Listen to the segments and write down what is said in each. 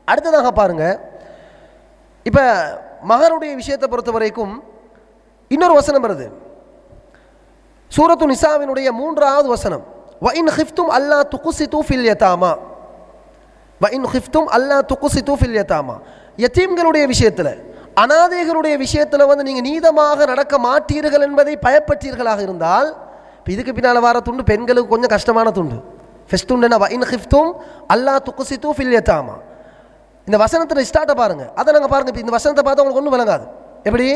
அடுத்ததாக பாருங்க இப்போ மகருடைய விஷயத்தை பொறுத்த வரைக்கும் இன்னொரு வசனம் வருது சூரத்து நிசாவினுடைய மூன்றாவது வசனம் வ இன் ஹிஃப்தும் அல்லா துகுசித்து ஃபில் யதாமா வ இன் ஹிஃப்தும் அல்லா துகுசித்து ஃபில் யதாமா யத்தீம்களுடைய விஷயத்தில் அனாதைகளுடைய விஷயத்தில் வந்து நீங்கள் நீதமாக நடக்க மாட்டீர்கள் என்பதை பயப்பட்டீர்களாக இருந்தால் இப்போ இதுக்கு பின்னால் வர துண்டு பெண்களுக்கு கொஞ்சம் கஷ்டமான துண்டு ஃபெஸ்ட் துண்டுனா வ இன் ஹிஃப்தும் அல்லா துகுசித்து ஃபில் யதாமா இந்த வசனத்தில் ஸ்டார்ட்டை பாருங்க அதை நாங்கள் பாருங்க இப்போ இந்த வசனத்தை பார்த்தா உங்களுக்கு ஒன்றும் விளங்காது எப்படி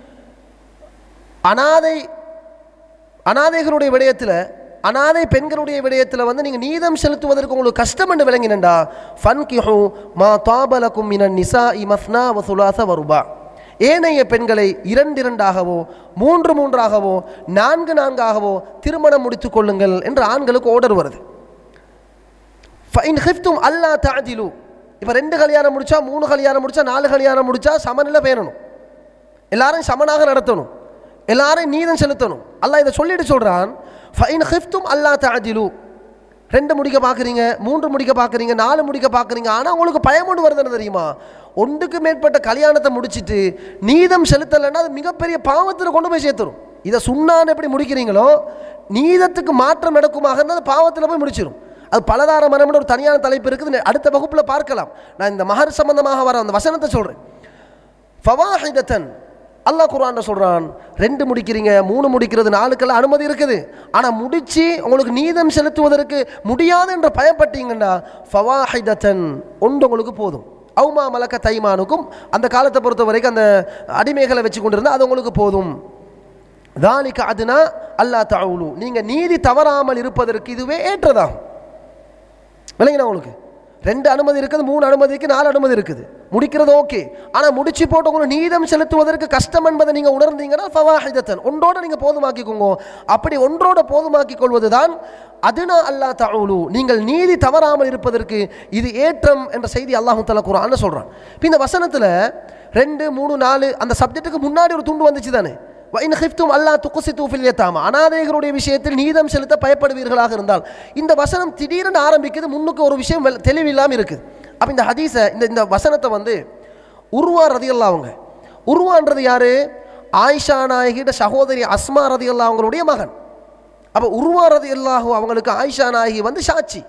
அனாதை அனாதைகளுடைய விடயத்தில் அனாதை பெண்களுடைய விடயத்தில் வந்து நீங்கள் நீதம் செலுத்துவதற்கு உங்களுக்கு கஷ்டம் என்று விளங்கினண்டா ஃபன் கிஹு மா தாபலக்கும் மினன் நிசா இ மஸ்னா வசுலாச வருபா ஏனைய பெண்களை இரண்டிரண்டாகவோ மூன்று மூன்றாகவோ நான்கு நான்காகவோ திருமணம் முடித்துக் கொள்ளுங்கள் என்று ஆண்களுக்கு ஓர்டர் வருது ஃபைன் ஹிஃப்தும் அல்லா தாஜிலு இப்போ ரெண்டு கல்யாணம் முடிச்சா மூணு கல்யாணம் முடிச்சா நாலு கல்யாணம் முடிச்சா சமநிலை பேணணும் எல்லாரும் சமனாக நடத்தணும் எல்லாரும் நீதம் செலுத்தணும் அல்லாஹ் இதை சொல்லிட்டு சொல்றான் ஃபைன் ஹிஃப்தும் அல்லா தாஜிலு ரெண்டு முடிக்க பார்க்குறீங்க மூன்று முடிக்க பார்க்குறீங்க நாலு முடிக்க பார்க்குறீங்க ஆனால் உங்களுக்கு பயம் ஒன்று வருதுன்னு தெரியுமா ஒன்றுக்கு மேற்பட்ட கல்யாணத்தை முடிச்சிட்டு நீதம் செலுத்தலைன்னா அது மிகப்பெரிய பாவத்தில் கொண்டு போய் சேர்த்துரும் இதை சுண்ணான்னு எப்படி முடிக்கிறீங்களோ நீதத்துக்கு மாற்றம் நடக்குமாக இருந்தால் அது பாவத்தில் போய் முடிச்சிடும் அது பலதார மனம்னு ஒரு தனியான தலைப்பு இருக்குது அடுத்த வகுப்பில் பார்க்கலாம் நான் இந்த மகர் சம்பந்தமாக வர அந்த வசனத்தை சொல்கிறேன் ஃபவாஹிதத்தன் அல்லாஹ் குர்ஆன்ல சொல்றான் ரெண்டு முடிக்கிறீங்க மூணு முடிக்கிறது நாலுக்கெல்லாம் அனுமதி இருக்குது ஆனால் முடிச்சு உங்களுக்கு நீதம் செலுத்துவதற்கு முடியாது என்று பயப்பட்டீங்கன்னா ஃபவாஹிதத்தன் ஒன்று உங்களுக்கு போதும் அவுமா மலக்க தைமானுக்கும் அந்த காலத்தை பொறுத்த வரைக்கும் அந்த அடிமைகளை வச்சு கொண்டிருந்தா அது உங்களுக்கு போதும் தாலிக்க அதுனா அல்லா தவுலு நீங்கள் நீதி தவறாமல் இருப்பதற்கு இதுவே ஏற்றதாகும் விளங்கினா உங்களுக்கு ரெண்டு அனுமதி இருக்குது மூணு அனுமதி இருக்குது நாலு அனுமதி இருக்குது முடிக்கிறது ஓகே ஆனால் முடிச்சு போட்டு உங்களுக்கு நீதம் செலுத்துவதற்கு கஷ்டம் என்பதை நீங்கள் உணர்ந்தீங்கன்னா ஃபவாஹிதத்தன் ஒன்றோட நீங்கள் போதுமாக்கிக்கோங்க அப்படி ஒன்றோட போதுமாக்கிக் கொள்வது தான் அதுனா அல்லா தவுலு நீங்கள் நீதி தவறாமல் இருப்பதற்கு இது ஏற்றம் என்ற செய்தி அல்லாஹு தலா குரான்னு சொல்கிறான் இப்போ இந்த வசனத்தில் ரெண்டு மூணு நாலு அந்த சப்ஜெக்ட்டுக்கு முன்னாடி ஒரு துண்டு வந்துச்சு தானே வைன் ஹிஃப்தும் அல்லா துக்குசி தூஃபில் ஏத்தாம அனாதைகளுடைய விஷயத்தில் நீதம் செலுத்த பயப்படுவீர்களாக இருந்தால் இந்த வசனம் திடீரென்று ஆரம்பிக்குது முன்னுக்கு ஒரு விஷயம் வெல்- தெளிவில்லாமல் இருக்குது அப்போ இந்த ஹதீஸை இந்த இந்த வசனத்தை வந்து உருவா ரதியல்லா அவங்க உருவான்றது யாரு ஆயிஷா நாயகிட்ட சகோதரி அஸ்மா ரதியல்லா அவங்களுடைய மகன் அப்போ உருவா ரதியல்லாஹு அவங்களுக்கு ஆயிஷா நாயகி வந்து சாட்சி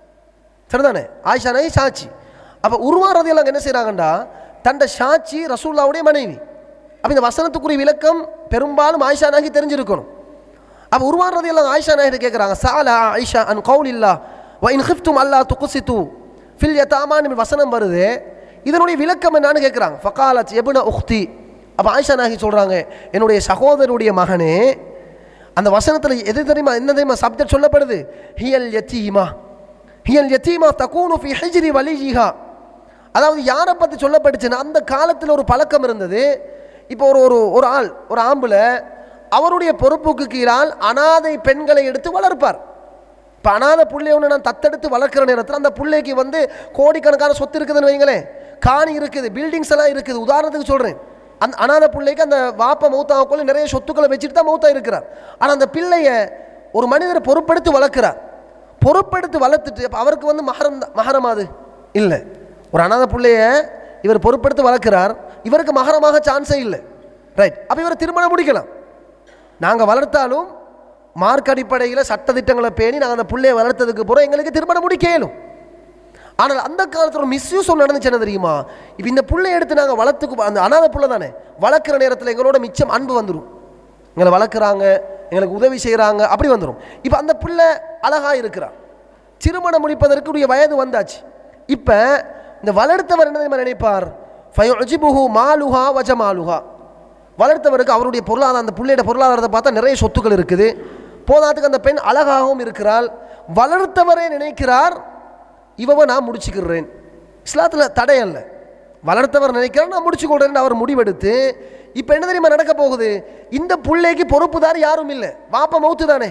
சரிதானே ஆயிஷா நாயகி சாட்சி அப்போ உருவா ரதியல்லாங்க என்ன செய்கிறாங்கண்டா தண்ட சாட்சி ரசூல்லாவுடைய மனைவி அப்போ இந்த வசனத்துக்குரிய விளக்கம் பெரும்பாலும் ஆயிஷா நாயகி தெரிஞ்சிருக்கணும் அப்போ உருவான் எல்லாம் ஆயிஷா நாயகி கேட்குறாங்க சாலா ஆயிஷா அன் கவுல் இல்லா வ இன் ஹிஃப்தும் அல்லா துக்குசித்து ஃபில் யதாமான் வசனம் வருது இதனுடைய விளக்கம் என்னன்னு கேட்குறாங்க ஃபகாலத் எபுன உக்தி அப்போ ஆயிஷா நாயகி சொல்கிறாங்க என்னுடைய சகோதரனுடைய மகனே அந்த வசனத்தில் எது தெரியுமா என்ன தெரியுமா சப்ஜெக்ட் சொல்லப்படுது ஹியல் யத்தீமா ஹியல் யத்தீமா தகூனு ஃபி ஹிஜ்ரி வலிஜிஹா அதாவது யாரை பற்றி சொல்லப்பட்டுச்சுன்னா அந்த காலத்தில் ஒரு பழக்கம் இருந்தது இப்போ ஒரு ஒரு ஒரு ஆள் ஒரு ஆம்புல அவருடைய பொறுப்புக்கு கீழால் அனாதை பெண்களை எடுத்து வளர்ப்பார் இப்போ அனாதை புள்ளைய ஒன்று நான் தத்தெடுத்து வளர்க்குற நேரத்தில் அந்த பிள்ளைக்கு வந்து கோடிக்கணக்கான சொத்து இருக்குதுன்னு வைங்களேன் காணி இருக்குது பில்டிங்ஸ் எல்லாம் இருக்குது உதாரணத்துக்கு சொல்கிறேன் அந்த அனாதை பிள்ளைக்கு அந்த வாப்ப மௌத்தாவுக்குள்ள நிறைய சொத்துக்களை வச்சுட்டு தான் மௌத்தா இருக்கிறார் ஆனால் அந்த பிள்ளைய ஒரு மனிதர் பொறுப்பெடுத்து வளர்க்குறார் பொறுப்பெடுத்து வளர்த்துட்டு அப்போ அவருக்கு வந்து மகரம் தான் மகரம் அது இல்லை ஒரு அனாதை பிள்ளைய இவர் பொறுப்பெடுத்து வளர்க்கிறார் இவருக்கு மகரமாக சான்ஸே இல்லை ரைட் அப்போ இவர் திருமணம் முடிக்கலாம் நாங்கள் வளர்த்தாலும் மார்க் அடிப்படையில் சட்டதிட்டங்களை பேணி நாங்கள் அந்த பிள்ளையை வளர்த்ததுக்கு பிறகு எங்களுக்கு திருமணம் முடிக்க இயலும் ஆனால் அந்த காலத்தில் ஒரு மிஸ்யூஸ் ஒன்று நடந்துச்சு என்ன தெரியுமா இப்போ இந்த புள்ளை எடுத்து நாங்கள் வளர்த்துக்கு அந்த அனாதை புள்ள தானே வளர்க்குற நேரத்தில் எங்களோட மிச்சம் அன்பு வந்துடும் எங்களை வளர்க்குறாங்க எங்களுக்கு உதவி செய்கிறாங்க அப்படி வந்துடும் இப்போ அந்த பிள்ளை அழகாக இருக்கிறான் திருமணம் முடிப்பதற்குரிய வயது வந்தாச்சு இப்போ இந்த வளர்த்தவர் என்ன தெரியுமா நினைப்பார் ஃபயுஜிபுஹு மாலுஹா வஜ மாலுஹா வளர்த்தவருக்கு அவருடைய பொருளாதார அந்த பிள்ளையோட பொருளாதாரத்தை பார்த்தா நிறைய சொத்துக்கள் இருக்குது போதாத்துக்கு அந்த பெண் அழகாகவும் இருக்கிறாள் வளர்த்தவரே நினைக்கிறார் இவவை நான் முடிச்சுக்கிறேன் இஸ்லாத்தில் தடை அல்ல வளர்த்தவர் நினைக்கிறார் நான் முடிச்சு கொள்றேன்னு அவர் முடிவெடுத்து இப்போ என்ன தெரியுமா நடக்க போகுது இந்த பிள்ளைக்கு பொறுப்புதார் யாரும் இல்லை வாப்ப மௌத்து தானே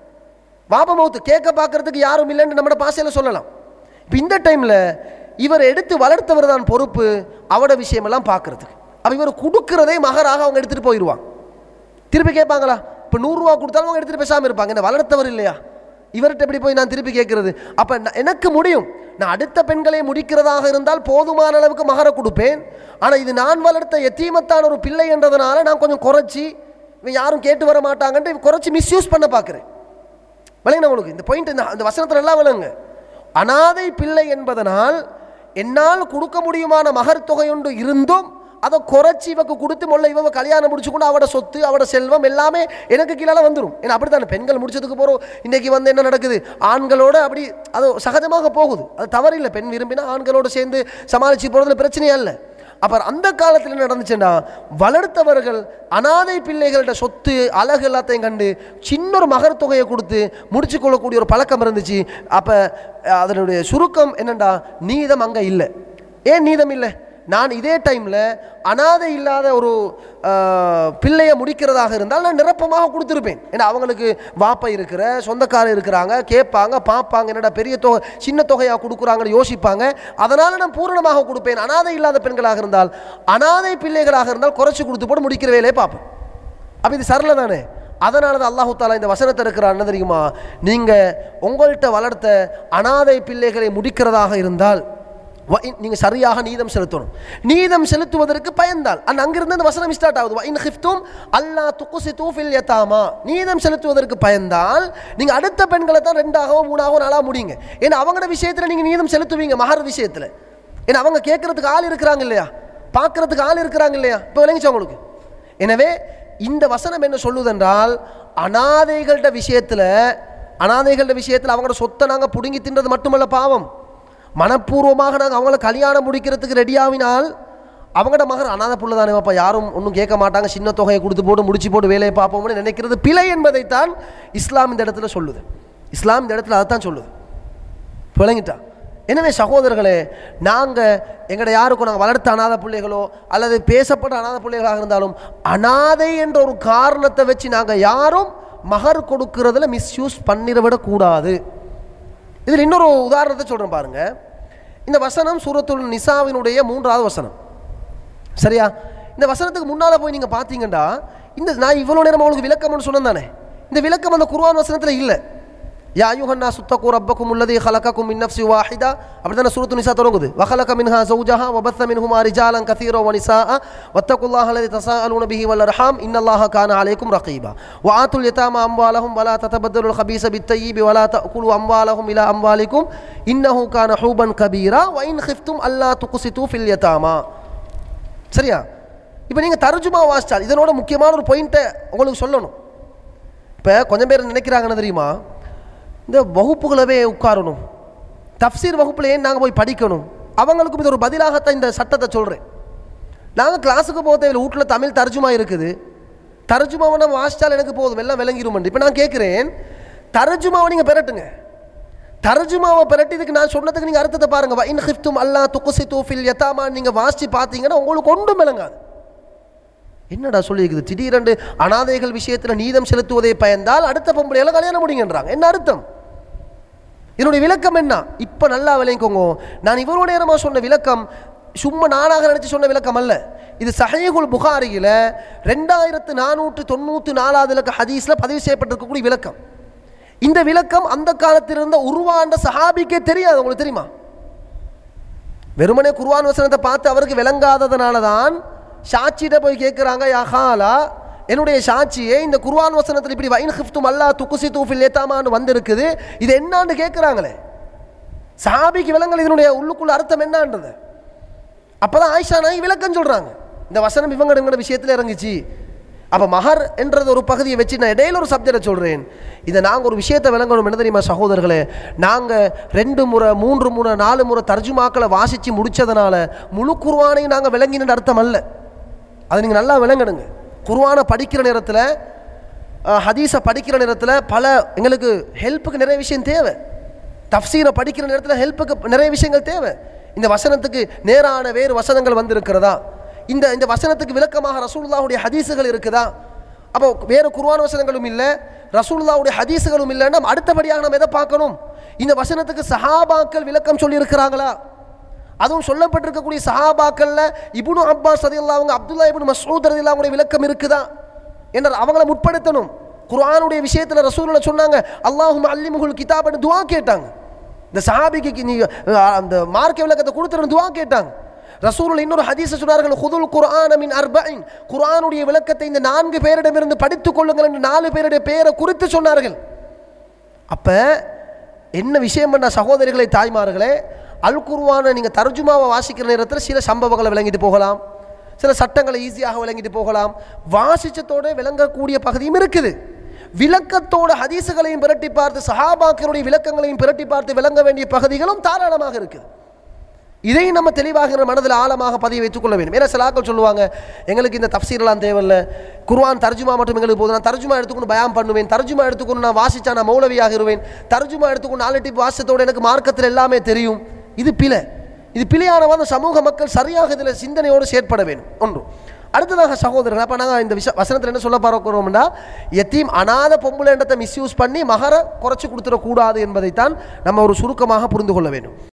வாப்ப மௌத்து கேட்க பார்க்கறதுக்கு யாரும் இல்லைன்னு நம்மளோட பாசையில் சொல்லலாம் இப்போ இந்த டைமில் இவர் எடுத்து வளர்த்தவர் தான் பொறுப்பு அவட விஷயமெல்லாம் பார்க்கறதுக்கு அப்போ இவர் கொடுக்கிறதே மகராக அவங்க எடுத்துகிட்டு போயிடுவாங்க திருப்பி கேட்பாங்களா இப்போ நூறுரூவா கொடுத்தாலும் அவங்க எடுத்துகிட்டு பேசாமல் இருப்பாங்க இந்த வளர்த்தவர் இல்லையா இவர்கிட்ட எப்படி போய் நான் திருப்பி கேட்குறது அப்போ எனக்கு முடியும் நான் அடுத்த பெண்களை முடிக்கிறதாக இருந்தால் போதுமான அளவுக்கு மகர கொடுப்பேன் ஆனால் இது நான் வளர்த்த எத்தீமத்தான ஒரு பிள்ளை என்றதுனால நான் கொஞ்சம் குறைச்சி இவன் யாரும் கேட்டு வர மாட்டாங்கன்ட்டு குறைச்சி மிஸ்யூஸ் பண்ண பார்க்குறேன் விளங்குன உங்களுக்கு இந்த பாயிண்ட் இந்த அந்த வசனத்தை நல்லா விளங்க அனாதை பிள்ளை என்பதனால் என்னால் கொடுக்க முடியுமான மகர் தொகை ஒன்று இருந்தும் அதை குறைச்சி இவக்கு கொடுத்து மொல்ல இவ கல்யாணம் முடிச்சுக்கொண்டு அவட சொத்து அவட செல்வம் எல்லாமே எனக்கு கீழே வந்துடும் ஏன்னா அப்படித்தானே பெண்கள் முடிச்சதுக்கு போகிறோம் இன்னைக்கு வந்து என்ன நடக்குது ஆண்களோட அப்படி அது சகஜமாக போகுது அது தவறில்லை பெண் விரும்பினா ஆண்களோட சேர்ந்து சமாளித்து போகிறதுல பிரச்சனையே இல்லை அப்புறம் அந்த காலத்தில் என்ன நடந்துச்சுன்னா வளர்த்தவர்கள் அனாதை பிள்ளைகளோட சொத்து அழகு எல்லாத்தையும் கண்டு சின்ன ஒரு மகர் தொகையை கொடுத்து முடிச்சு கொள்ளக்கூடிய ஒரு பழக்கம் இருந்துச்சு அப்போ அதனுடைய சுருக்கம் என்னண்டா நீதம் அங்கே இல்லை ஏன் நீதம் இல்லை நான் இதே டைமில் அனாதை இல்லாத ஒரு ஆஹ், பிள்ளையை முடிக்கிறதாக இருந்தால் நான் நிரப்பமாக கொடுத்துருப்பேன் ஏன்னா அவங்களுக்கு வாப்பை இருக்கிற சொந்தக்காரர் இருக்கிறாங்க கேட்பாங்க பார்ப்பாங்க என்னடா பெரிய தொகை சின்ன தொகையாக கொடுக்குறாங்கன்னு யோசிப்பாங்க அதனால் நான் பூரணமாக கொடுப்பேன் அனாதை இல்லாத பெண்களாக இருந்தால் அனாதை பிள்ளைகளாக இருந்தால் குறைச்சி கொடுத்து போட்டு முடிக்கிற வேலையை பார்ப்பேன் அப்போ இது சரல தானே அதனால தான் அல்லாஹு தாலா இந்த வசனத்தை இருக்கிறார் என்ன தெரியுமா நீங்கள் உங்கள்கிட்ட வளர்த்த அனாதை பிள்ளைகளை முடிக்கிறதாக இருந்தால் நீங்கள் சரியாக நீதம் செலுத்தணும் நீதம் செலுத்துவதற்கு பயந்தால் அந்த அங்கிருந்து அந்த வசனம் ஸ்டார்ட் ஆகுது இன் ஹிஃப்தும் அல்லா துக்குசி தூஃபில் யதாமா நீதம் செலுத்துவதற்கு பயந்தால் நீங்கள் அடுத்த பெண்களை தான் ரெண்டாகவோ மூணாகவோ நாளாக முடியுங்க ஏன்னா அவங்களோட விஷயத்தில் நீங்கள் நீதம் செலுத்துவீங்க மகர் விஷயத்தில் ஏன்னா அவங்க கேட்கறதுக்கு ஆள் இருக்கிறாங்க இல்லையா பார்க்கறதுக்கு ஆள் இருக்கிறாங்க இல்லையா இப்போ விளங்கிச்சா உங்களுக்கு எனவே இந்த வசனம் என்ன சொல்லுதென்றால் அனாதைகள்ட விஷயத்தில் அனாதைகள்ட விஷயத்தில் அவங்களோட சொத்தை நாங்கள் பிடுங்கி தின்றது மட்டுமல்ல பாவம் மனப்பூர்வமாக நாங்கள் அவங்கள கல்யாணம் முடிக்கிறதுக்கு ரெடியாவினால் அவங்களோட மகர் அனாதை புள்ள தானே அப்போ யாரும் ஒன்றும் கேட்க மாட்டாங்க சின்ன தொகையை கொடுத்து போட்டு முடிச்சு போட்டு வேலையை பார்ப்போம்னு நினைக்கிறது பிழை என்பதைத்தான் இஸ்லாம் இந்த இடத்துல சொல்லுது இஸ்லாம் இந்த இடத்துல அதைத்தான் சொல்லுது விளங்கிட்டா எனவே சகோதரர்களே நாங்கள் எங்கட யாருக்கும் நாங்கள் வளர்த்த அனாதை பிள்ளைகளோ அல்லது பேசப்பட்ட அனாதை பிள்ளைகளாக இருந்தாலும் அனாதை என்ற ஒரு காரணத்தை வச்சு நாங்கள் யாரும் மகர் கொடுக்கறதுல மிஸ்யூஸ் பண்ணிடவிடக்கூடாது இதில் இன்னொரு உதாரணத்தை சொல்கிறேன் பாருங்க இந்த வசனம் சூரத்துல் நிசாவினுடைய மூன்றாவது வசனம் சரியா இந்த வசனத்துக்கு முன்னால் போய் நீங்கள் பார்த்தீங்கன்னா இந்த நான் இவ்வளோ நேரம் உங்களுக்கு விளக்கம்னு சொன்னேன் தானே இந்த விளக்கம் அந்த குர்ஆன் வசனத்தில் இல்லை யா யுஹன்னா சுத்தகு ரப்பக்கும் உள்ளதி ஹலகக்கும் மின் நஃப்சி வாஹிதா அப்படி தானே சூரத்து நிசா தொடங்குது வஹலக மின்ஹா ஜௌஜஹா வபத்த மின்ஹுமா ரிஜாலன் கதீரா வனிசாஅ வத்தகுல்லாஹ அல்லதி தஸாஅலூன பிஹி வல் அர்ஹாம் இன்னல்லாஹ கான அலைக்கும் ரகீபா வஆத்துல் யதாமா அம்வாலஹும் வலா ததபத்தலுல் ஹபீஸ பித்தய்யிபி வலா தஅகுலு அம்வாலஹும் இலா அம்வாலிக்கும் இன்னஹு கான ஹூபன் கபீரா வ இன் கிஃப்தும் அல்லா துக்ஸிது ஃபில் யதாமா சரியா இப்போ நீங்கள் தர்ஜுமா வாசிச்சால் இதனோட முக்கியமான ஒரு பாயிண்ட்டை உங்களுக்கு சொல்லணும் இப்போ கொஞ்சம் பேர் நினைக்கிறாங்கன்னு தெரியுமா இந்த வகுப்புகளவே உட்காரணும் தஃப்சீர் வகுப்பில் ஏன் நாங்கள் போய் படிக்கணும் அவங்களுக்கும் இது ஒரு பதிலாகத்தான் இந்த சட்டத்தை சொல்கிறேன் நாங்கள் கிளாஸுக்கு போக தேவையில்லை வீட்டில் தமிழ் தர்ஜுமா இருக்குது தர்ஜுமாவை நம்ம வாசிச்சால் எனக்கு போதும் எல்லாம் விளங்கிரும் இப்போ நான் கேட்குறேன் தர்ஜுமாவை நீங்கள் பெறட்டுங்க தர்ஜுமாவை பெரட்டி இதுக்கு நான் சொன்னதுக்கு நீங்கள் அர்த்தத்தை பாருங்க வ இன் ஹிஃப்தும் அல்லா துக்குசி தூஃபில் யதாமா நீங்கள் வாசித்து பார்த்தீங்கன்னா உங்களுக்கு ஒன்றும் விளங்காது என்னடா சொல்லியிருக்குது திடீரென்று அனாதைகள் விஷயத்தில் நீதம் செலுத்துவதை பயந்தால் அடுத்த பொம்பளையால கல்யாணம் முடிங்கன்றாங்க என்ன அர்த்தம் இதனுடைய விளக்கம் என்ன இப்போ நல்லா விளங்கிக்கோங்க நான் இவ்வளோ நேரமாக சொன்ன விளக்கம் சும்மா நானாக நினச்சி சொன்ன விளக்கம் அல்ல இது சஹீகுல் புகாரியில் ரெண்டாயிரத்து நானூற்று தொண்ணூற்றி நாலாவது இலக்க ஹதீஸில் பதிவு செய்யப்பட்டிருக்கக்கூடிய விளக்கம் இந்த விளக்கம் அந்த காலத்தில் இருந்த உருவாண்ட சஹாபிக்கே தெரியாது உங்களுக்கு தெரியுமா வெறுமனே குர்ஆன் வசனத்தை பார்த்து அவருக்கு விளங்காததுனால தான் சாட்சியிட்ட போய் கேட்குறாங்க யஹாலா என்னுடைய சாட்சியே இந்த குர்ஆன் வசனத்தில் இப்படி வைன் ஹிஃப்தும் அல்லா துக்குசி தூஃபில் ஏத்தாமான்னு வந்திருக்குது இது என்னான்னு கேட்குறாங்களே சஹாபிக்கு விளங்கல் இதனுடைய உள்ளுக்குள்ள அர்த்தம் என்னன்றது அப்பதான் ஆயிஷா நாய் விளக்கம் சொல்றாங்க இந்த வசனம் இவங்க விஷயத்தில் இறங்குச்சு அப்போ மகர் என்றது ஒரு பகுதியை வச்சு நான் இடையில ஒரு சப்ஜெக்டை சொல்கிறேன் இதை நாங்கள் ஒரு விஷயத்தை விளங்கணும் என்ன தெரியுமா சகோதரர்களே நாங்கள் ரெண்டு முறை மூன்று முறை நாலு முறை தர்ஜுமாக்களை வாசித்து முடித்ததுனால முழு குர்வானையும் நாங்கள் விளங்கின அர்த்தம் அல்ல அதை நீங்கள் நல்லா விளங்கணுங்க குர்வானை படிக்கிற நேரத்தில் ஹதீஸை படிக்கிற நேரத்தில் பல எங்களுக்கு ஹெல்ப்புக்கு நிறைய விஷயம் தேவை தஃப்சீரை படிக்கிற நேரத்தில் ஹெல்ப்புக்கு நிறைய விஷயங்கள் தேவை இந்த வசனத்துக்கு நேரான வேறு வசனங்கள் வந்திருக்கிறதா இந்த இந்த வசனத்துக்கு விளக்கமாக ரசூலுல்லாஹுடைய ஹதீஸுகள் இருக்குதா அப்போ வேறு குர்ஆன் வசனங்களும் இல்லை ரசூலுல்லாஹுடைய ஹதீஸுகளும் இல்லைன்னா அடுத்தபடியாக நம்ம எதை பார்க்கணும் இந்த வசனத்துக்கு சஹாபாக்கள் விளக்கம் சொல்லியிருக்கிறாங்களா அதுவும் சொல்லப்பட்டிருக்கக்கூடிய சஹாபாக்கள்ல இப்னு அப்பாஸ் ரதியல்லாஹு அவங்க அப்துல்லா இப்னு மஸ்ஊத் ரதியல்லாஹு அவங்களுடைய விளக்கம் இருக்குதா என்ற அவங்கள முற்படுத்தணும் குர்ஆனுடைய விஷயத்தில் ரசூலுல்லாஹ் சொன்னாங்க அல்லாஹும் அல்லிமுகுல் கிதாப்னு துஆ கேட்டாங்க இந்த சஹாபிக்கு நீ அஹ், அந்த மார்க்க விளக்கத்தை கொடுத்துருந்து துவா கேட்டாங்க ரசூலுல் இன்னொரு ஹதீஸை சொன்னார்கள் ஹுதுல் குர்ஆன மின் அர்பஇன் குர்ஆனுடைய விளக்கத்தை இந்த நான்கு பேரிடமிருந்து படித்துக் கொள்ளுங்கள் என்று நாலு பேருடைய பெயரை குறித்து சொன்னார்கள் அப்ப என்ன விஷயம் பண்ண சகோதரிகளை தாய்மார்களே அல் குர்ஆனை நீங்கள் தர்ஜுமாவை வாசிக்கிற நேரத்தில் சில சம்பவங்களை விளங்கிட்டு போகலாம் சில சட்டங்களை ஈஸியாக விளங்கிட்டு போகலாம் வாசிச்சத்தோட விளங்கக்கூடிய பகுதியும் இருக்குது விளக்கத்தோட ஹதீஸுகளையும் பிரட்டி பார்த்து சஹாபாக்களுடைய விளக்கங்களையும் பிரட்டி பார்த்து விளங்க வேண்டிய பகுதிகளும் தாராளமாக இருக்குது இதை நம்ம தெளிவாக மனதில் ஆழமாக பதிய வைத்துக் கொள்ள வேண்டும் ஏன்னா சில ஆட்கள் சொல்லுவாங்க எங்களுக்கு இந்த தப்சீரெல்லாம் தேவையில்ல குர்ஆன் தர்ஜுமா மட்டும் எங்களுக்கு போதும் நான் தர்ஜுமா எடுத்துக்கொண்டு பயான் பண்ணுவேன் தர்ஜுமா எடுத்துக்கொண்டு நான் வாசிச்சா நான் மௌலவியாகிருவேன் தர்ஜுமா எடுத்துக்கொண்டு நாலு டிப் வாசித்தோடு எனக்கு மார்க்கத்தில் எல்லாமே தெரியும் இது பிழை இது பிழையானவாத சமூக மக்கள் சரியாக இதில் சிந்தனையோடு செயற்பட வேண்டும் ஒன்று அடுத்ததாக சகோதரர்கள் அப்போ நாங்கள் இந்த விஷ வசனத்தில் என்ன சொல்ல பார்க்கிறோம்னா எத்தீம் அனாத பொம்புலேண்டத்தை மிஸ்யூஸ் பண்ணி மகர குறைச்சி கொடுத்துடக்கூடாது என்பதைத்தான் நம்ம ஒரு சுருக்கமாக புரிந்து கொள்ள வேண்டும்